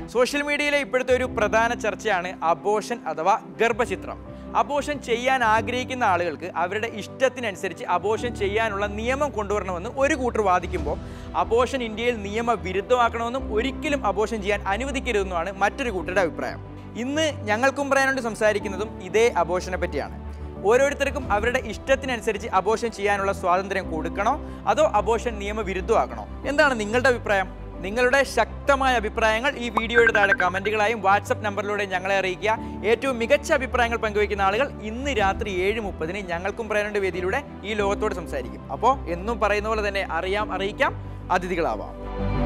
social മീഡിയയിലെ ഇപ്പോഴത്തെ ഒരു പ്രധാന ചർച്ചയാണ് അബോഷൻ അഥവാ ഗർഭചിത്രം അബോഷൻ ചെയ്യാൻ ആഗ്രഹിക്കുന്ന ആളുകൾക്ക് അവരുടെ ഇഷ്ടത്തിനനുസരിച്ച് അബോഷൻ ചെയ്യാനുള്ള നിയമം കൊണ്ടുവരണമെന്ന് ഒരു കൂട്ടർ വാദിക്കുമ്പോൾ അബോഷൻ ഇന്ത്യയിൽ നിയമവിരുദ്ധമാക്കണമെന്നും ഒരിക്കലും അബോഷൻ ചെയ്യാൻ അനുവദിക്കരുതെന്നുമാണ് മറ്റൊരു കൂട്ടരുടെ അഭിപ്രായം ഇന്ന് ഞങ്ങൾക്കും പറയാനുണ്ട് സംസാരിക്കുന്നതും ഇതേ അബോഷനെ പറ്റിയാണ് ഓരോരുത്തർക്കും അവരുടെ ഇഷ്ടത്തിനനുസരിച്ച് അബോഷൻ ചെയ്യാനുള്ള സ്വാതന്ത്ര്യം കൊടുക്കണോ അതോ അബോഷൻ നിയമവിരുദ്ധമാക്കണോ എന്താണ് നിങ്ങളുടെ അഭിപ്രായം നിങ്ങളുടെ ശക്തമായ അഭിപ്രായങ്ങൾ ഈ വീഡിയോയുടെ താഴെ കമൻറ്റുകളായും വാട്സപ്പ് നമ്പറിലൂടെ ഞങ്ങളെ അറിയിക്കുക ഏറ്റവും മികച്ച അഭിപ്രായങ്ങൾ പങ്കുവയ്ക്കുന്ന ആളുകൾ ഇന്ന് രാത്രി ഏഴ് മുപ്പതിന് ഞങ്ങൾക്കും പറയാനുണ്ട് വേദിയിലൂടെ ഈ ലോകത്തോട് സംസാരിക്കും അപ്പോൾ എന്നും പറയുന്ന പോലെ തന്നെ അറിയാം അറിയിക്കാം അതിഥികളാവാം